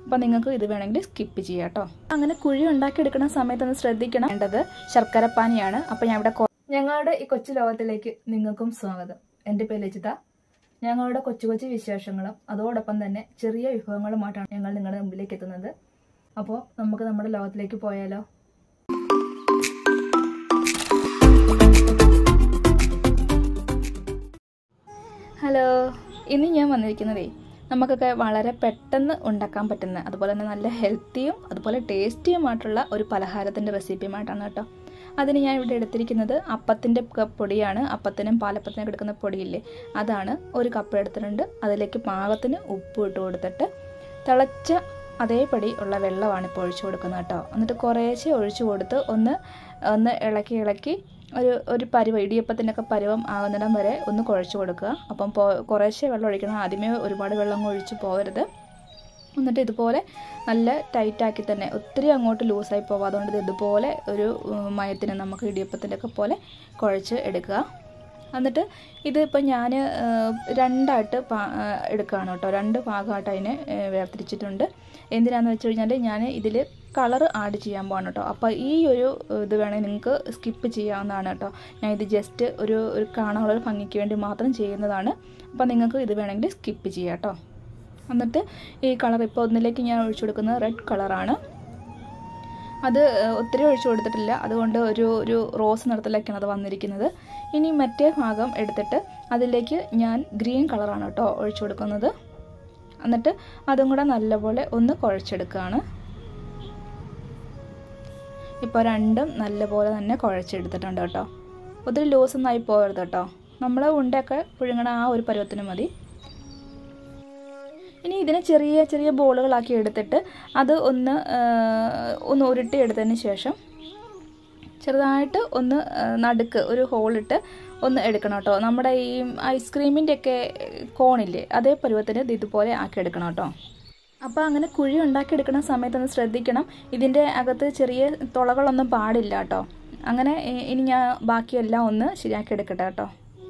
അപ്പോൾ നിങ്ങൾക്ക് ഇത് വേണമെങ്കിൽ സ്കിപ്പ് ചെയ്യാം കേട്ടോ അങ്ങനെ കുഴി ഉണ്ടാക്കിയെടുക്കുന്ന സമയത്ത് ഒന്ന് ശ്രദ്ധിക്കണം വേണ്ടത് ശർക്കരപ്പാനിയാണ് അപ്പോൾ ഞാൻ ഇവിടെ കൊ- ഞങ്ങളുടെ ഈ കൊച്ചു ലോകത്തിലേക്ക് നിങ്ങൾക്കും സ്വാഗതം എൻ്റെ പേര് ലജിത ഞങ്ങളുടെ കൊച്ചു കൊച്ചു വിശേഷങ്ങളും അതോടൊപ്പം തന്നെ ചെറിയ വിഭവങ്ങളുമായിട്ടാണ് ഞങ്ങൾ നിങ്ങളുടെ മുമ്പിലേക്ക് എത്തുന്നത് അപ്പോൾ നമുക്ക് നമ്മുടെ ലോകത്തിലേക്ക് പോയാലോ ഹലോ ഇന്ന് ഞാൻ വന്നിരിക്കുന്നതേ നമുക്കൊക്കെ വളരെ പെട്ടെന്ന് ഉണ്ടാക്കാൻ പറ്റുന്ന അതുപോലെ തന്നെ നല്ല ഹെൽത്തിയും അതുപോലെ ടേസ്റ്റിയുമായിട്ടുള്ള ഒരു പലഹാരത്തിൻ്റെ റെസിപ്പിയുമായിട്ടാണ് കേട്ടോ അതിന് ഞാൻ ഇവിടെ എടുത്തിരിക്കുന്നത് അപ്പത്തിൻ്റെ ക- പൊടിയാണ് അപ്പത്തിനും പാലപ്പത്തിനും എടുക്കുന്ന പൊടിയില്ലേ അതാണ് ഒരു കപ്പ് എടുത്തിട്ടുണ്ട് അതിലേക്ക് പാകത്തിന് ഉപ്പ് ഇട്ട് കൊടുത്തിട്ട് തിളച്ച അതേപടി ഉള്ള വെള്ളമാണ് ഇപ്പോൾ ഒഴിച്ചു കൊടുക്കുന്നത് കേട്ടോ എന്നിട്ട് കുറേശ്ശെ ഒഴിച്ചു കൊടുത്ത് ഒന്ന് ഒന്ന് ഇളക്കി ഇളക്കി ഒരു ഒരു പരുവം ഇടിയപ്പത്തിൻ്റെയൊക്കെ പരുവം ആകുന്നിടം വരെ ഒന്ന് കുഴച്ച് കൊടുക്കുക അപ്പം പോ കുറേശ്ശെ വെള്ളം ഒഴിക്കണം ആദ്യമേ ഒരുപാട് വെള്ളം അങ്ങ് ഒഴിച്ച് പോകരുത് എന്നിട്ട് ഇതുപോലെ നല്ല ടൈറ്റാക്കി തന്നെ ഒത്തിരി അങ്ങോട്ട് ലൂസായി പോകാതെ കൊണ്ട് ഇത് ഇതുപോലെ ഒരു ഉം, മയത്തിന് നമുക്ക് ഇടിയപ്പത്തിൻ്റെ ഒക്കെ പോലെ കുഴച്ച് എടുക്കുക എന്നിട്ട് ഇത് ഇപ്പം ഞാൻ രണ്ടായിട്ട് പാ ആ, എടുക്കുകയാണ് കേട്ടോ രണ്ട് ഭാഗമായിട്ട് അതിനെ ഏ, വേർതിരിച്ചിട്ടുണ്ട് എന്തിനാന്ന് വെച്ച് കഴിഞ്ഞാൽ ഞാൻ ഇതിൽ കളർ ആഡ് ചെയ്യാൻ പോവാണ് കേട്ടോ അപ്പോൾ ഈ ഒരു ഇത് വേണമെങ്കിൽ നിങ്ങൾക്ക് സ്കിപ്പ് ചെയ്യാവുന്നതാണ് കേട്ടോ ഞാൻ ഇത് ജസ്റ്റ് ഒരു ഒരു കാണാനുള്ള ഒരു ഭംഗിക്ക് വേണ്ടി മാത്രം ചെയ്യുന്നതാണ് അപ്പോൾ നിങ്ങൾക്ക് ഇത് വേണമെങ്കിൽ സ്കിപ്പ് ചെയ്യാം കേട്ടോ എന്നിട്ട് ഈ കളർ ഇപ്പോൾ ഒന്നിലേക്ക് ഞാൻ ഒഴിച്ചു കൊടുക്കുന്നത് റെഡ് കളറാണ് അത് ഏഹ്, ഒത്തിരി ഒഴിച്ചു കൊടുത്തിട്ടില്ല അതുകൊണ്ട് ഒരു ഒരു റോസ് നിറത്തിലേക്കാണ് അത് വന്നിരിക്കുന്നത് ഇനി മറ്റേ ഭാഗം എടുത്തിട്ട് അതിലേക്ക് ഞാൻ ഗ്രീൻ കളറാണ് കേട്ടോ ഒഴിച്ചു കൊടുക്കുന്നത് എന്നിട്ട് അതും കൂടെ നല്ലപോലെ ഒന്ന് കുഴച്ചെടുക്കുകയാണ് ഇപ്പോൾ രണ്ടും നല്ലപോലെ തന്നെ കുഴച്ചെടുത്തിട്ടുണ്ട് കേട്ടോ ഒത്തിരി ലൂസൊന്നും ആയി പോകരുത് കേട്ടോ നമ്മൾ ഉണ്ടയൊക്കെ പുഴുങ്ങണ ആ ഒരു പരുവത്തിന് മതി ഇനി ഇതിനെ ചെറിയ ചെറിയ ബോളുകളാക്കി എടുത്തിട്ട് അത് ഒന്ന് ആ, ഒന്ന് ഉരുട്ടി എടുത്തതിന് ശേഷം ചെറുതായിട്ട് ഒന്ന് ആ, നടുക്ക് ഒരു ഹോളിട്ട് ഒന്ന് എടുക്കണം കേട്ടോ നമ്മുടെ ഈ ഐസ്ക്രീമിൻ്റെ ഒക്കെ കോണില്ലേ അതേ പരുവത്തിന് ഇത് ഇതുപോലെ ആക്കി എടുക്കണം കേട്ടോ അപ്പോൾ അങ്ങനെ കുഴി ഉണ്ടാക്കിയെടുക്കുന്ന സമയത്തൊന്ന് ശ്രദ്ധിക്കണം ഇതിൻ്റെ അകത്ത് ചെറിയ തുളകളൊന്നും പാടില്ല കേട്ടോ അങ്ങനെ ഇ- ഇനി ഞാൻ ബാക്കിയെല്ലാം ഒന്ന് ശരിയാക്കി എടുക്കട്ടെ കേട്ടോ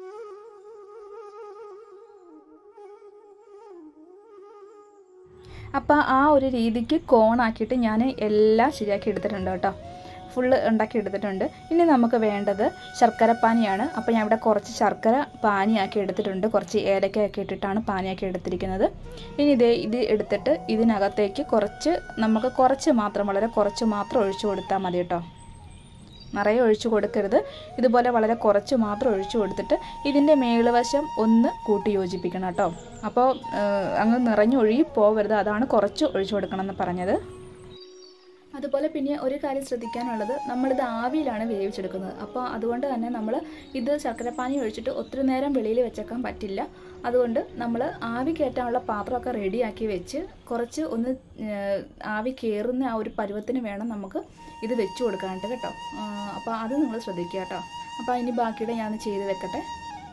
അപ്പോൾ ആ ഒരു രീതിക്ക് കോണാക്കിയിട്ട് ഞാൻ എല്ലാം ശരിയാക്കി എടുത്തിട്ടുണ്ട് കേട്ടോ ഫുള്ള് ഉണ്ടാക്കി എടുത്തിട്ടുണ്ട് ഇനി നമുക്ക് വേണ്ടത് ശർക്കര പാനിയാണ് അപ്പോൾ ഞാൻ ഇവിടെ കുറച്ച് ശർക്കര പാനിയാക്കി എടുത്തിട്ടുണ്ട് കുറച്ച് ഏലക്കയൊക്കെ ഇട്ടിട്ടാണ് പാനിയാക്കി എടുത്തിരിക്കുന്നത് ഇനി ഇതേ ഇത് എടുത്തിട്ട് ഇതിനകത്തേക്ക് കുറച്ച് നമുക്ക് കുറച്ച് മാത്രം വളരെ കുറച്ച് മാത്രം ഒഴിച്ചു കൊടുത്താൽ മതി കേട്ടോ നിറയെ ഒഴിച്ചു കൊടുക്കരുത് ഇതുപോലെ വളരെ കുറച്ച് മാത്രം ഒഴിച്ചു കൊടുത്തിട്ട് ഇതിൻ്റെ മേളുവശം ഒന്ന് കൂട്ടി യോജിപ്പിക്കണം കേട്ടോ അപ്പോൾ അങ്ങ് നിറഞ്ഞൊഴുകി പോവരുത് അതാണ് കുറച്ച് ഒഴിച്ചു കൊടുക്കണം എന്ന് പറഞ്ഞത് അതുപോലെ പിന്നെ ഒരു കാര്യം ശ്രദ്ധിക്കാനുള്ളത് നമ്മളിത് ആവിയിലാണ് വേവിച്ചെടുക്കുന്നത് അപ്പോൾ അതുകൊണ്ട് തന്നെ നമ്മൾ ഇത് ശർക്കരപ്പാനി ഒഴിച്ചിട്ട് ഒത്തിരി നേരം വെളിയിൽ വെച്ചേക്കാൻ പറ്റില്ല അതുകൊണ്ട് നമ്മൾ ആവി കയറ്റാനുള്ള പാത്രമൊക്കെ റെഡിയാക്കി വെച്ച് കുറച്ച് ഒന്ന് ഏഹ്, ആവി കയറുന്ന ആ ഒരു പരുവത്തിന് വേണം നമുക്ക് ഇത് വെച്ച് കൊടുക്കാനായിട്ട് കേട്ടോ ആ, അപ്പോൾ അത് നിങ്ങൾ ശ്രദ്ധിക്കുക കേട്ടോ അപ്പോൾ ഇനി ബാക്കിയുടെ ഞാൻ ചെയ്ത് വെക്കട്ടെ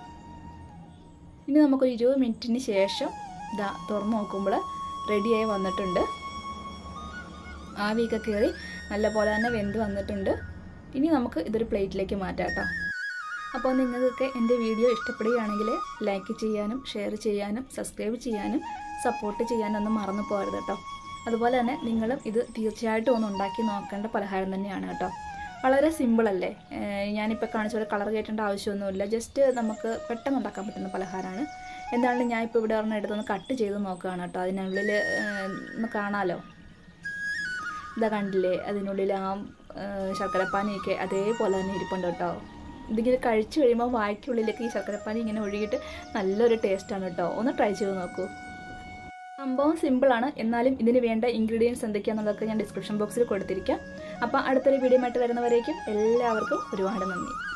ഇനി നമുക്കൊരു ഇരുപത് മിനിറ്റിന് ശേഷം ഇതാ തുറന്ന് നോക്കുമ്പോൾ റെഡിയായി വന്നിട്ടുണ്ട് ആവിയൊക്കെ കയറി നല്ലപോലെ തന്നെ വെന്ത് വന്നിട്ടുണ്ട് ഇനി നമുക്ക് ഇതൊരു പ്ലേറ്റിലേക്ക് മാറ്റാം കേട്ടോ അപ്പോൾ നിങ്ങൾക്കൊക്കെ എൻ്റെ വീഡിയോ ഇഷ്ടപ്പെടുകയാണെങ്കിൽ ലൈക്ക് ചെയ്യാനും ഷെയർ ചെയ്യാനും സബ്സ്ക്രൈബ് ചെയ്യാനും സപ്പോർട്ട് ചെയ്യാനും ഒന്നും മറന്നു പോകരുത് കേട്ടോ അതുപോലെ തന്നെ നിങ്ങളും ഇത് തീർച്ചയായിട്ടും ഒന്ന് ഉണ്ടാക്കി നോക്കേണ്ട പലഹാരം തന്നെയാണ് കേട്ടോ വളരെ സിമ്പിളല്ലേ ഏഹ് ഞാനിപ്പോൾ കാണിച്ച പോലെ കളർ കയറ്റേണ്ട ആവശ്യമൊന്നുമില്ല ജസ്റ്റ് നമുക്ക് പെട്ടെന്ന് ഉണ്ടാക്കാൻ പറ്റുന്ന പലഹാരമാണ് എന്താണെങ്കിലും ഞാൻ ഇപ്പോൾ ഇവിടെ ഒരെണ്ണം എടുത്തൊന്ന് കട്ട് ചെയ്ത് നോക്കുകയാണ് കേട്ടോ അതിനുള്ളിൽ ഏഹ്, ഒന്ന് കാണാമല്ലോ ഇതാ കണ്ടില്ലേ അതിനുള്ളിൽ ആ ആ, ശർക്കരപ്പാനിയൊക്കെ അതേപോലെ തന്നെ ഇരിപ്പുണ്ട് കേട്ടോ ഇതിങ്ങനെ കഴിച്ചു കഴിയുമ്പോൾ വായ്ക്കുള്ളിലേക്ക് ഈ ശർക്കരപ്പാനി ഇങ്ങനെ ഒഴുകിയിട്ട് നല്ലൊരു ടേസ്റ്റാണ് കേട്ടോ ഒന്ന് ട്രൈ ചെയ്ത് നോക്കൂ സംഭവം സിമ്പിളാണ് എന്നാലും ഇതിന് വേണ്ട ഇൻഗ്രീഡിയൻസ് എന്തൊക്കെയാണെന്നുള്ളതൊക്കെ ഞാൻ ഡിസ്ക്രിപ്ഷൻ ബോക്സിൽ കൊടുത്തിരിക്കാം അപ്പോൾ അടുത്തൊരു വീഡിയോ ആയിട്ട് വരുന്നവരേക്കും എല്ലാവർക്കും ഒരുപാട് നന്ദി